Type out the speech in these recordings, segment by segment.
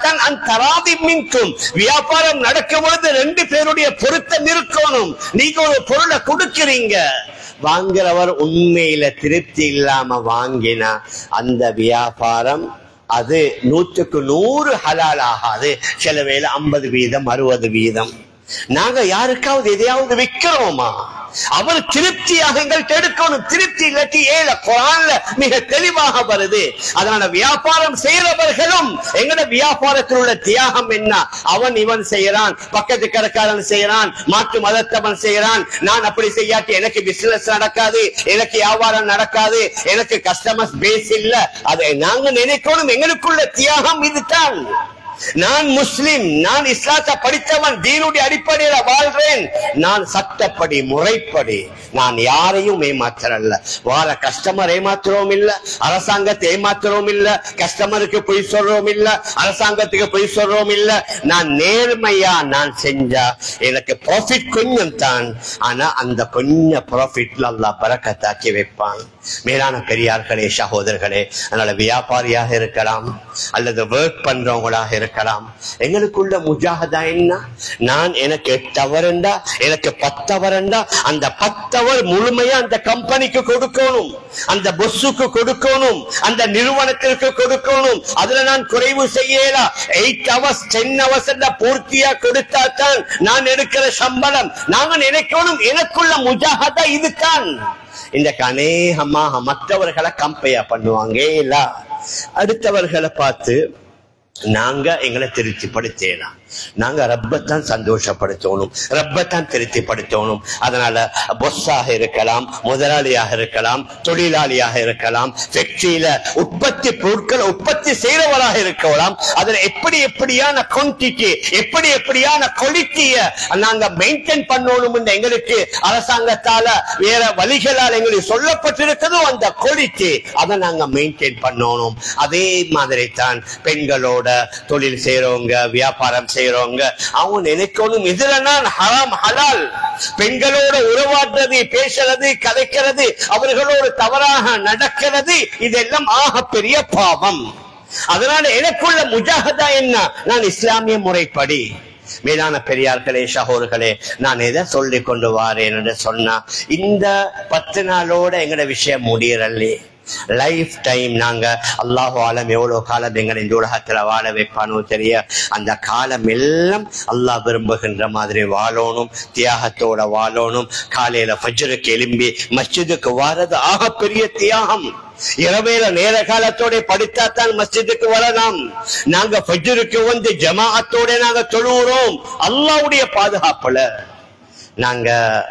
திஜாரத்தன் an தராதி மின்கும் வியாபாரம் நடக்கும் பொழுது ரெண்டு பேருடைய பொருத்தம் இருக்கணும் நீங்க ஒரு பொருளை கொடுக்கிறீங்க வாங்குறவர் உண்மையில திருப்தி இல்லாம வாங்கினா அந்த வியாபாரம் அது நூற்றுக்கு நூறு ஹலால் ஆகாது சில வேளை ஐம்பது வீதம் அறுபது வீதம் நாங்க யாருக்காவது எதையாவது விக்கிறோமா அவர் திருப்தியாக எங்கள்கிட்ட எடுக்கணும் திருப்தி இல்லாட்டி ஏழ குரான்ல மிக தெளிவாக வருது அதனால வியாபாரம் செய்யறவர்களும் எங்கட வியாபாரத்தில் உள்ள தியாகம் என்ன அவன் இவன் செய்யறான் பக்கத்து கடைக்காரன் செய்யறான் மாற்று மதத்தவன் செய்யறான் நான் அப்படி செய்யாட்டி எனக்கு பிசினஸ் நடக்காது எனக்கு வியாபாரம் நடக்காது எனக்கு கஸ்டமர்ஸ் பேஸ் இல்ல அதை நாங்க நினைக்கணும் எங்களுக்குள்ள தியாகம் இதுதான் நான் முஸ்லிம் நான் இஸ்லாத்தை படித்தவன் தீனுடைய அடிப்படையில வாழ்றேன் நான் சட்டப்படி முறைப்படி நான் யாரையும் ஏமாத்துறல்ல வார கஸ்டமர் ஏமாத்துறோம் இல்ல அரசாங்கத்தை ஏமாத்துறோம் இல்ல கஸ்டமருக்கு பொய் சொல்றோம் இல்ல அரசாங்கத்துக்கு பொய் சொல்றோம் இல்ல நான் நேர்மையா நான் செஞ்சா எனக்கு ப்ராஃபிட் கொஞ்சம் தான் ஆனா அந்த கொஞ்சம் ப்ராஃபிட்ல அல்லாஹ் பறக்கத்தாக்கி வைப்பான் மேலான பெரியார்களே சகோதரர்களே அதனால வியாபாரியாக இருக்கலாம் அல்லது ஒர்க் பண்றவங்களாக இருக்கலாம் எங்களுக்குள்ள முஜாகதா என்ன நான் எனக்கு எட்டு அவரண்டா எனக்கு பத்து அவரண்டா அந்த பத்தவர் முழுமையா அந்த கம்பெனிக்கு கொடுக்கணும் அந்த பொஸ்ஸுக்கு கொடுக்கணும் அந்த நிறுவனத்திற்கு கொடுக்கணும் அதுல நான் குறைவு செய்யலாம் எயிட் ஹவர்ஸ் டென் ஹவர்ஸ் பூர்த்தியா கொடுத்தா தான் நான் எடுக்கிற சம்பளம் நாங்க நினைக்கணும் எனக்குள்ள முஜாகதா இதுதான் இந்த அநேகமாக மற்றவர்களை கம்பேர் பண்ணுவாங்க இல்ல அடுத்தவர்களை பார்த்து நாங்க எங்களை திருப்திப்படுத்தலாம் நாங்க ரப்பத்தான் சந்தோஷப்படுத்தணும் ரப்பத்தான் திருப்திப்படுத்தணும் அதனால பொஸ்ஸாக இருக்கலாம் முதலாளியாக இருக்கலாம் தொழிலாளியாக இருக்கலாம் ஃபேக்டரியில உற்பத்தி பொருட்களை உற்பத்தி செய்யறவராக இருக்கலாம் அதுல எப்படி எப்படியான குவான்டிட்டி எப்படி எப்படியான குவாலிட்டிய நாங்க மெயின்டைன் பண்ணணும் எங்களுக்கு அரசாங்கத்தால வேற வழிகளால் எங்களுக்கு சொல்லப்பட்டிருக்கிறதோ அந்த குவாலிட்டி அதை நாங்க மெயின்டைன் பண்ணணும் அதே மாதிரி தான் பெண்களோட தொழில் செய்யறவங்க வியாபாரம் செய்யறவங்க அவங்க நினைக்கணும் இதுல நான் ஹராம் ஹலால் பெண்களோட உறவாடுறது பேசுறது கதைக்கிறது அவர்களோடு தவறாக நடக்கிறது இதெல்லாம் ஆக பெரிய பாவம் அதனால எனக்குள்ள முஜாகதா என்ன நான் இஸ்லாமிய முறைப்படி மேலான பெரியார்களே சகோதர்களே நான் எதை சொல்லி கொண்டு வாரேன் என்று சொன்னா இந்த பத்து நாளோட எங்கட விஷயம் முடியறல்லே லைஃப் டைம் நாங்க அல்லாஹு ஆலம் எவ்வளவு காலம் எங்களை இந்த உலகத்துல வாழ வைப்பானோ தெரிய அந்த காலம் எல்லாம் அல்லாஹ் விரும்புகின்ற மாதிரி வாழணும் தியாகத்தோட வாழணும் காலையில ஃபஜ்ருக்கு எலும்பி மஸ்ஜிதுக்கு வாரது ஆக பெரிய தியாகம் இரவேல நேர காலத்தோட படித்தாத்தான் மஸ்ஜிதுக்கு வரலாம் நாங்க ஃபஜ்ருக்கு வந்து ஜமாஅத்தோட நாங்க தொழுகிறோம் அல்லாஹ்வுடைய பாதுகாப்புல நாங்க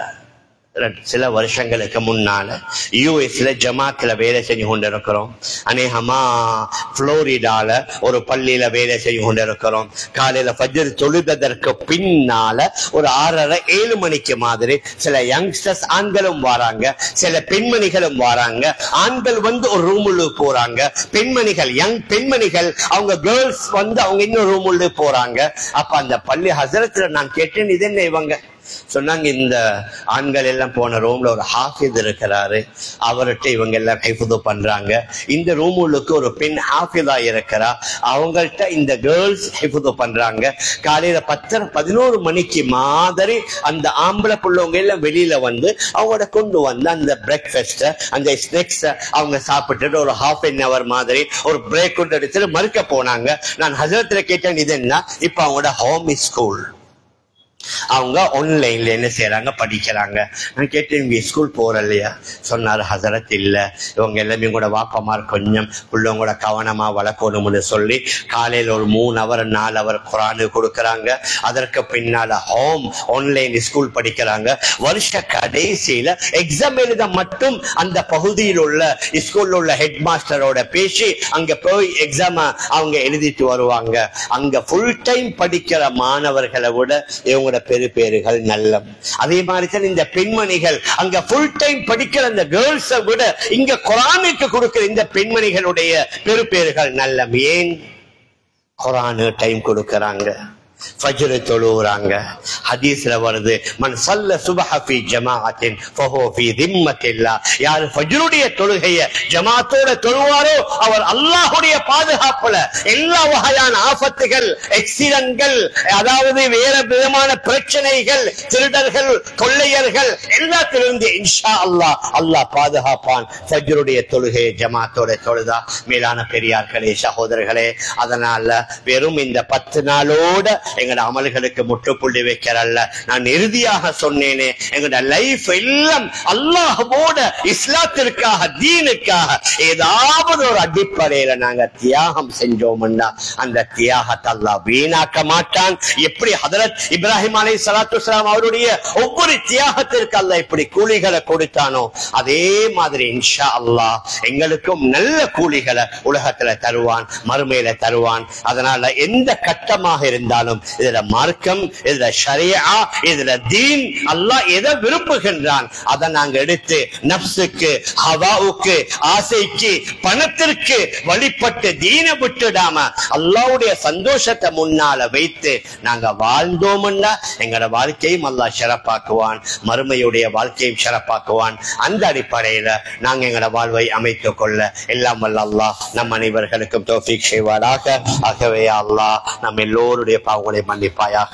ரெண்டு- சில வருஷங்களுக்கு முன்னால யூஎஸ்ல ஜமாத்துல வேலை செஞ்சு கொண்டிருக்கிறோம் அநேகமா புளோரிடால ஒரு பள்ளியில வேலை செஞ்சு கொண்டிருக்கிறோம் காலையில ஃபஜ்ர் தொழுததற்கு பின்னால ஒரு ஆறரை ஏழு மணிக்கு மாதிரி சில யங்ஸ்டர்ஸ் ஆண்களும் வராங்க சில பெண்மணிகளும் வராங்க ஆண்கள் வந்து ஒரு ரூமுள்ள போறாங்க பெண்மணிகள் யங் பெண்மணிகள் அவங்க கேர்ள்ஸ் வந்து அவங்க இன்னும் ரூமுள்ள போறாங்க அப்ப அந்த பள்ளி ஹசரத்துல நான் கேட்டேன் இது என்ன இவங்க சொன்னாங்க இந்த ஆண்கள் எல்லாம் போன ரூம்ல ஒரு ஹாஃபித் இருக்கிறாரு அவர்கிட்ட இவங்க எல்லாம் ஹைஃபுது பண்றாங்க இந்த ரூமுக்கு ஒரு பெண் ஹாஃபிதா இருக்கிறா அவங்கள்ட்ட இந்த கேர்ள்ஸ் ஹைஃபுது பண்றாங்க காலையில பத்தரை பதினோரு மணிக்கு மாதிரி அந்த ஆம்பளை பிள்ளைங்க எல்லாம் வெளியில வந்து அவங்களோட கொண்டு வந்து அந்த பிரேக்ஃபாஸ்ட அந்த ஸ்நாக்ஸ் அவங்க சாப்பிட்டுட்டு ஒரு ஹாஃப் அன் அவர் மாதிரி ஒரு பிரேக் கொண்டு எடுத்துட்டு மறுக்க போனாங்க நான் ஹசரத்துல கேட்டேன் இது என்ன இப்ப அவங்களோட ஹோம் ஸ்கூல் அவங்க ஆன்லைன்ல என்ன செய்யறாங்க படிக்கிறாங்க நான் கேட்டேன் இவங்க ஸ்கூல் போற இல்லையா சொன்னாரு ஹசரத் இல்ல இவங்க எல்லாமே கூட வாப்பமார் கொஞ்சம் பிள்ளைங்களோட கவனமா வளர்க்கணும்னு சொல்லி காலையில ஒரு மூணு அவர் நாலு அவர் குரானு கொடுக்கறாங்க அதற்கு பின்னால ஹோம் ஆன்லைன் ஸ்கூல் படிக்கிறாங்க வருஷ கடைசியில எக்ஸாம் எழுத மட்டும் அந்த பகுதியில் உள்ள ஸ்கூல்ல உள்ள ஹெட் மாஸ்டரோட பேசி அங்க போய் எக்ஸாம் அவங்க எழுதிட்டு வருவாங்க அங்க ஃபுல் டைம் படிக்கிற மாணவர்களை விட இவங்களோட பெரு பேருகள் நல்லம் அதே மாதிரி தான் இந்த பெண்மணிகள் அங்க ஃபுல் டைம் படிக்கிற அந்த கேர்ள்ஸை விட இங்க குரானுக்கு கொடுக்கிற இந்த பெண்மணிகளுடைய பெரு பேருகள் நல்லம் ஏன் குரானு டைம் கொடுக்கறாங்க ஃபஜ்ர் தொழுகிறாங்க ஹதீஸ்ல வருது மன் சல்ல சுபஹ ஃபி ஜமாஅத்தின் ஃபஹுவ ஃபி திம்மத்தில்லா யார் ஃபஜ்ருடைய தொழுகைய ஜமாத்தோட தொழுவாரோ அவர் அல்லாஹ்வுடைய பாதுகாப்புல எல்லா வகையான ஆபத்துகள் எக்ஸிடன்ட்கள் அதாவது வேற விதமான பிரச்சனைகள் திருடர்கள் கொள்ளையர்கள் எல்லாத்திலிருந்து இன்ஷா அல்லாஹ் அல்லாஹ் பாதுகாப்பான் ஃபஜ்ருடைய தொழுகையை ஜமாத்தோட தொழுதா மேலான பெரியார்களே சகோதரர்களே அதனால வெறும் இந்த பத்து நாளோட எங்களோட அமல்களுக்கு முற்றுப்புள்ளி வைக்கிறல்ல நான் இறுதியாக சொன்னேனே எங்களோட லைஃப் எல்லாம் அல்லாஹ்வோட இஸ்லாத்திற்காக தீனுக்காக ஏதாவது ஒரு அடிப்படையில நாங்க தியாகம் செஞ்சோம்னா அந்த தியாகத்தை அல்லாஹ் வீணாக்க மாட்டான் எப்படி ஹதரத் இப்ராஹிம் அலை சலாத்து அவருடைய ஒவ்வொரு தியாகத்திற்கு அல்லாஹ் இப்படி கூலிகளை கொடுத்தானோ அதே மாதிரி இன்ஷா அல்லாஹ் எங்களுக்கும் நல்ல கூலிகளை உலகத்துல தருவான் மறுமையில தருவான் அதனால எந்த கட்டமாக இருந்தாலும் இதுல மார்க்கம் இதுல ஷரியா இதுல தீன் அல்லாஹ் எதை விரும்புகின்றான் அதை நாங்க எடுத்து நப்சுக்கு ஹவாவுக்கு ஆசைக்கு பணத்திற்கு வழிபட்டு தீனை விட்டுடாம அல்லாவுடைய சந்தோஷத்தை முன்னால வைத்து நாங்க வாழ்ந்தோம்னா எங்களோட வாழ்க்கையும் அல்லாஹ் சிறப்பாக்குவான் மறுமையுடைய வாழ்க்கையும் சிறப்பாக்குவான் அந்த அடிப்படையில நாங்க எங்களோட வாழ்வை அமைத்துக் கொள்ள எல்லாம் வல்ல அல்லாஹ் நம் அனைவர்களுக்கும் தோஃபிக் செய்வாராக ஆகவே அல்லாஹ் நம் எல்லோருடைய பாவங்களை மன்னிப்பாயாக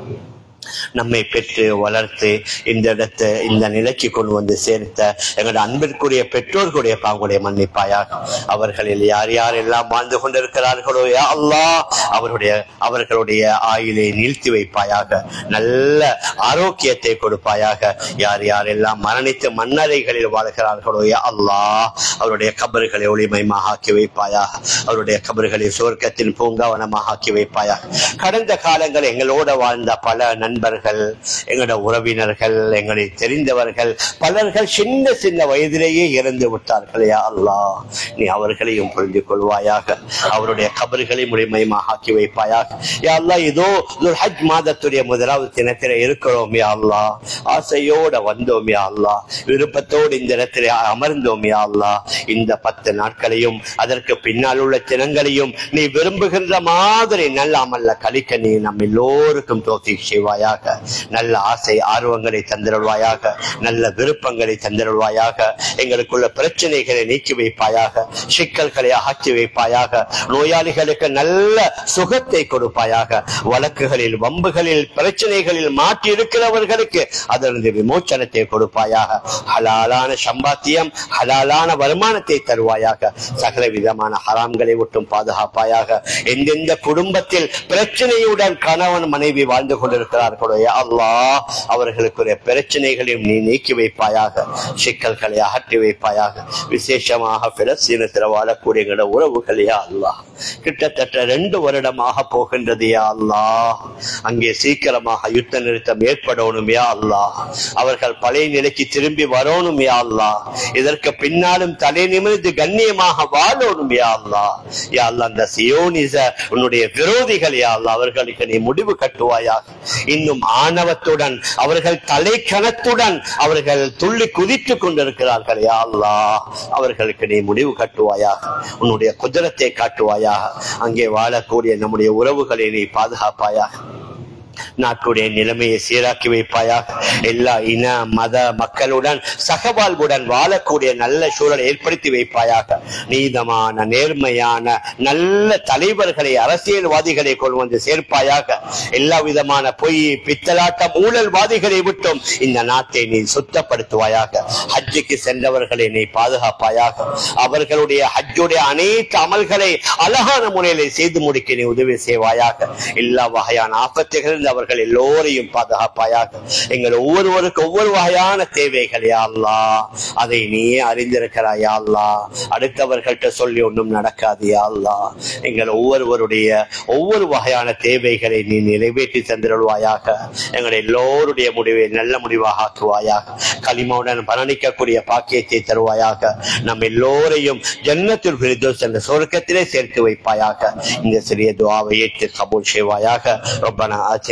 நம்மை பெற்று வளர்த்து இந்த இடத்தை இந்த நிலைக்கு கொண்டு வந்து சேர்த்த எங்களோட அன்பிற்குரிய பெற்றோர்களுடைய பாவங்களுடைய மன்னிப்பாயாக அவர்களில் யார் யார் எல்லாம் வாழ்ந்து கொண்டிருக்கிறார்களோ யா அல்லாஹ் அவருடைய அவர்களுடைய ஆயுளை நீழ்த்தி வைப்பாயாக நல்ல ஆரோக்கியத்தை கொடுப்பாயாக யார் யார் எல்லாம் மரணித்து மன்னரைகளில் வாழ்கிறார்களோ யா அல்லாஹ் அவருடைய கபறுகளை ஒளிமயமாக ஆக்கி வைப்பாயாக அவருடைய கபறுகளை சுவர்க்கத்தின் பூங்காவனமாக ஆக்கி வைப்பாயாக கடந்த காலங்கள் எங்களோட வாழ்ந்த பல நண்பர்கள் எங்களோட உறவினர்கள் எங்களை தெரிந்தவர்கள் பலர்கள் சின்ன சின்ன வயதிலேயே இறந்து விட்டார்கள் யா அல்லாஹ் நீ அவர்களையும் புரிந்து கொள்வாயாக அவருடைய கபர்களை முழுமையமாக ஆக்கி வைப்பாயாக யா அல்லாஹ் இதோ துல் ஹஜ் மாதத்துடைய முதலாவது தினத்திலே இருக்கிறோம் யா அல்லாஹ் ஆசையோட வந்தோம் யா அல்லாஹ் விருப்பத்தோடு இந்த இடத்திலே அமர்ந்தோம் யா அல்லாஹ் இந்த பத்து நாட்களையும் அதற்கு பின்னால் உள்ள தினங்களையும் நீ விரும்புகின்ற மாதிரி நல்ல அமல்ல கழிக்க நீ நம் எல்லோருக்கும் தோத்தி செய்வாயாக நல்ல ஆசை ஆர்வங்களை தந்திருவாயாக நல்ல விருப்பங்களை தந்திருவாயாக எங்களுக்குள்ள பிரச்சனைகளை நீக்கி வைப்பாயாக சிக்கல்களை அகற்றி வைப்பாயாக நோயாளிகளுக்கு நல்ல சுகத்தை கொடுப்பாயாக வழக்குகளில் வம்புகளில் பிரச்சனைகளில் மாற்றி இருக்கிறவர்களுக்கு அதிலிருந்து விமோச்சனத்தை கொடுப்பாயாக ஹலாலான சம்பாத்தியம் ஹலாலான வருமானத்தை தருவாயாக சகல விதமான ஹராம்களை விட்டும் பாதுகாப்பாயாக எந்தெந்த குடும்பத்தில் பிரச்சனையுடன் கணவன் மனைவி வாழ்ந்து கொண்டிருக்கிறார்களோ யா அல்லாஹ் அவர்களுக்குரிய பிரச்சனைகளையும் நீ நீக்கி வைப்பாயாக சிக்கல்களை அகற்றி வைப்பாயாக விசேஷமாக பிலஸ்தீனத்தில் வாழக்கூடிய எங்களோட உறவுகள் யா அல்லாஹ் கிட்டத்தட்ட ரெண்டு வருடமாக போகின்றது யா அல்லாஹ் அங்கே சீக்கிரமாக யுத்த நிறுத்தம் ஏற்படணும் யா அல்லாஹ் அவர்கள் பழைய நிலைக்கு திரும்பி வரணும் யா அல்லாஹ் இதற்கு பின்னாலும் தலை நிமிர்ந்து கண்ணியமாக வாழணும் யா அல்லாஹ் யா அல்லாஹ் அந்த சியோனிச உன்னுடைய விரோதிகள் யா அல்லாஹ் அவர்களுக்கு நீ முடிவு கட்டுவாயாக இன்னும் ஆணவத்துடன் அவர்கள் தலைக்கணத்துடன் அவர்கள் துள்ளி குதித்துக் கொண்டிருக்கிறார்கள் யா அல்லாஹ் அவர்களுக்கு நீ முடிவு கட்டுவாயாக உன்னுடைய குதிரத்தை காட்டுவாயாக அங்கே வாழக்கூடிய நம்முடைய உறவுகளை நீ பாதுகாப்பாயாக நாட்டுடைய நிலைமையை சீராக்கி வைப்பாயாக எல்லா இன மத மக்களுடன் சகவாழ்வுடன் வாழக்கூடிய நல்ல சூழலை ஏற்படுத்தி வைப்பாயாக நீதமான நேர்மையான நல்ல தலைவர்களை அரசியல்வாதிகளை கொண்டு வந்து சேர்ப்பாயாக எல்லா விதமான பொய் பித்தலாட்டம் ஊழல்வாதிகளை விட்டும் இந்த நாட்டை நீ சுத்தப்படுத்துவாயாக ஹஜ்ஜுக்கு சென்றவர்களை நீ பாதுகாப்பாயாக அவர்களுடைய ஹஜ்ஜுடைய அனைத்து அமல்களை அழகான முறையில் செய்து முடிக்க நீ உதவி செய்வாயாக எல்லா வகையான ஆபத்துகளில் அவர்கள் எல்லோரையும் பாதுகாப்பாயாக எங்கள் ஒவ்வொருவருக்கு ஒவ்வொரு வகையான தேவைகள் யா அல்லாஹ் அதை நீயே அறிந்திருக்கிறாய் யா அல்லாஹ் அடுத்தவர்கள்ட்ட சொல்லி ஒன்றும் நடக்காது யா அல்லாஹ் எங்கள் ஒவ்வொருவருடைய ஒவ்வொரு வகையான தேவைகளை நீ நிறைவேற்றி தந்திருவாயாக எங்கள் எல்லோருடைய முடிவை நல்ல முடிவாக ஆக்குவாயாக களிமாவுடன் மரணிக்கக்கூடிய பாக்கியத்தை தருவாயாக நம் எல்லோரையும் ஜன்னத்தில் பிரிதோஸ் என்ற சொர்க்கத்திலே சேர்த்து வைப்பாயாக இந்த சிறிய துவாவை ஏற்று கபூல் செய்வாயாக ரப்பனா ஆத்தினா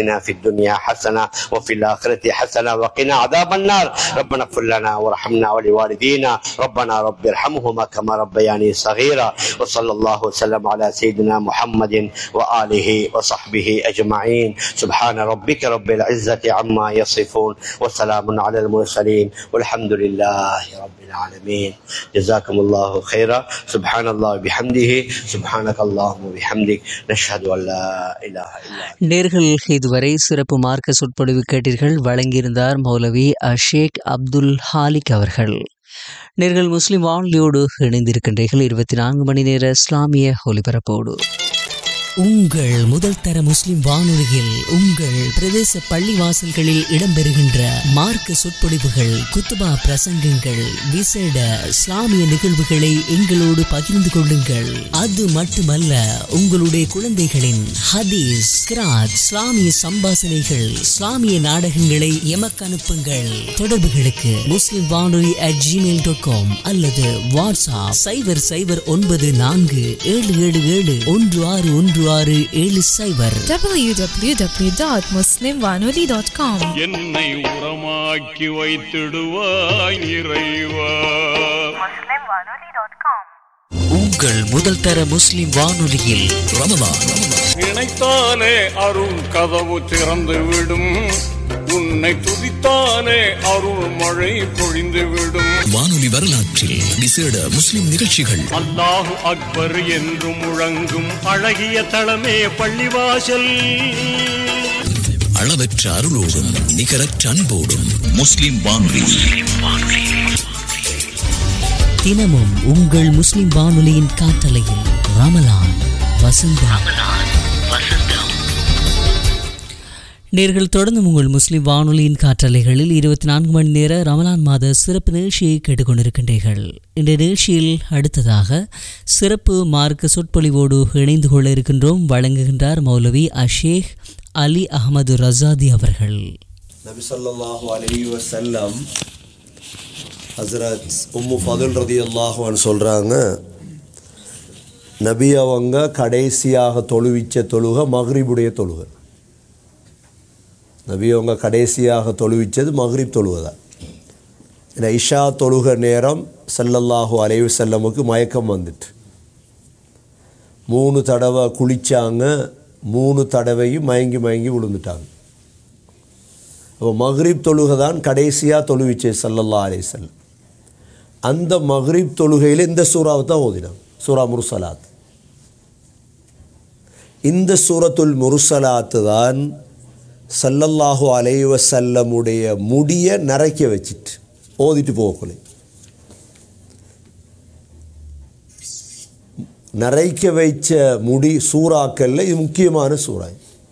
آتنا في الدنيا حسنة وفي الآخرة حسنة وقنا عذاب النار ربنا اغفر لنا وارحمنا ولوالدينا ربنا رب ارحمهما كما ربياني صغيرا وصلى الله وسلم على سيدنا محمد وآله وصحبه أجمعين سبحان ربك رب العزة عما يصفون وسلام على المرسلين والحمد لله رب العالمين جزاكم الله خيرا سبحان الله بحمده سبحانك اللهم وبحمدك نشهد أن لا إله إلا أنت நேர்கள் இதுவரை சிறப்பு மார்க்க சொற்பொழிவு கேட்டீர்கள் வழங்கியிருந்தார் மௌலவி அஷேக் அப்துல் ஹாலிக் அவர்கள் நேர்கள் முஸ்லிம் வானொலியோடு இணைந்திருக்கின்றீர்கள் இருபத்தி நான்கு மணி நேர இஸ்லாமிய ஒலிபரப்போடு உங்கள் முதல் தர முஸ்லிம் வானொலியில் உங்கள் பிரதேச பள்ளிவாசல்களில் இடம்பெறுகின்ற மார்க்க சொற்பொழிவுகள் குத்துபா பிரசங்கங்கள் விசேட இஸ்லாமிய நிகழ்வுகளை எங்களோடு பகிர்ந்து கொள்ளுங்கள் அது மட்டுமல்ல உங்களுடைய குழந்தைகளின் ஹதீஸ் கிராத் இஸ்லாமிய சம்பாசனைகள் இஸ்லாமிய நாடகங்களை எமக்கு அனுப்புங்கள் தொடர்புகளுக்கு முஸ்லிம் வானொலி அட் ஜிமெயில் டாட் காம் அல்லது வாட்ஸ்அப் சைபர் சைபர் ஒன்பது நான்கு ஏழு ஏழு ஏழு ஒன்று ஆறு ஒன்று ஆறு ஏழு சைபர் www.muslimwanoli.com என்னை உரமாக்கி வைத்திடுவாய் இறைவா உங்கள் முதல் தர முஸ்லிம் வானொலியில் ரமலான் நினைத்தாலே அருள் கதவு திறந்து விடும் உன்னை துதித்தாலே அருள் மழை பொழிந்து விடும் வானொலி வரலாற்றில் விசேட முஸ்லிம் நிகழ்ச்சிகள் அல்லாஹு அக்பர் என்று முழங்கும் அழகிய தளமே பள்ளிவாசல் அளவற்ற அருளோடும் நிகரற்ற அன்போடும் முஸ்லிம் வானொலி தினமும் உங்கள் முஸ்லிம் வானொலியின் காற்றலையில் ரமலான் வசந்தம் நேர்கள் தொடர்ந்து உங்கள் முஸ்லிம் வானொலியின் காற்றலைகளில் இருபத்தி நான்கு மணி நேர ரமலான் மாத சிறப்பு நிகழ்ச்சியை கேட்டுக்கொண்டிருக்கின்றீர்கள் இந்த நிகழ்ச்சியில் அடுத்ததாக சிறப்பு மார்க்க சொற்பொழிவோடு இணைந்து கொள்ள இருக்கின்றோம் வழங்குகின்றார் மௌலவி அஷேக் அலி அகமது ரசாதி அவர்கள் நபி ஸல்லல்லாஹு அலைஹி வஸல்லம் ஹஸ்ரத் உம்மு ஃபதுல் ரதியல்லாஹு அன்ஹு சொல்கிறாங்க நபி அவங்க கடைசியாக தொழுவிச்ச தொழுக மக்ரிபுடைய தொழுக நபி அவங்க கடைசியாக தொழுவிச்சது மக்ரிப் தொழுகை தான் ஏன்னா இஷா தொழுக நேரம் ஸல்லல்லாஹு அலைஹி வஸல்லமுக்கு மயக்கம் வந்துட்டு மூணு தடவை குளிச்சாங்க மூணு தடவையும் மயங்கி மயங்கி விழுந்துட்டாங்க அப்போ மஹ்ரிப் தொழுகை தான் கடைசியாக தொழுவிச்சு சல்லல்லா அலைஹிஸ்ஸல்லம் அந்த மஹ்ரிப் தொழுகையில் இந்த சூறாவை தான் ஓதினாங்க சூரா முருசலாத் இந்த சூரத்துல் முருசலாத்து தான் சல்லல்லாஹு அலைஹி வஸல்லமுடைய முடிய நரைக்க வச்சிட்டு ஓதிட்டு போகக்குள்ளே நரைக்க வைச்ச முடி சூறாக்கல்ல இது முக்கியமான சூறா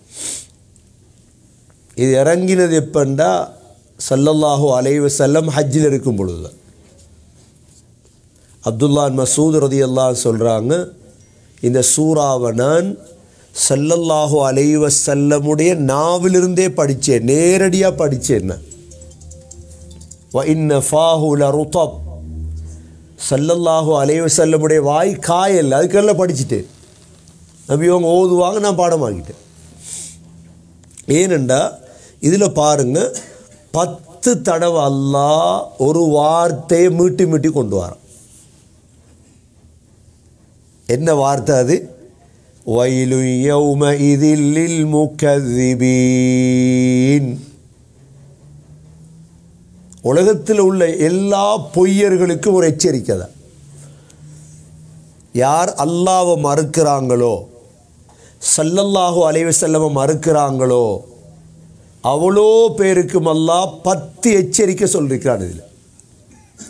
இது இறங்கினது எப்பண்டா சல்லல்லாஹு அலைஹி வஸல்லம் ஹஜ்ஜில் இருக்கும் பொழுது தான் அப்துல்லான் மசூத் ரதி அல்லாஹ் சொல்கிறாங்க இந்த சூறாவை நான் சல்லல்லாஹு அலைஹி வஸல்லமுடைய நாவிலிருந்தே படித்தேன் நேரடியாக படித்தேன் நான் வ இன்ன ஃபாஹு லருதப் சல்லல்லாஹு அலைஹி வஸல்லமுடைய வாய் காயல் அதுக்கெல்லாம் படிச்சுட்டேன் நபி அவங்க ஓதுவாங்க நான் பாடமாக்கிட்டேன் ஏனெண்டா இதில் பாருங்க பத்து தடவை அல்லாஹ் ஒரு வார்த்தையை மீட்டி மீட்டி கொண்டு வரான் என்ன வார்த்தை அது வயலு யௌம இதில் முக்கதிபீன் உலகத்தில் உள்ள எல்லா பொய்யர்களுக்கும் ஒரு எச்சரிக்கை தான் யார் அல்லாவை மறுக்கிறாங்களோ சல்லல்லாஹு அலைவசல்லம மறுக்கிறாங்களோ அவ்வளோ பேருக்கும் அல்லாஹ் பத்து எச்சரிக்கை சொல்லியிருக்கிறான் இதில்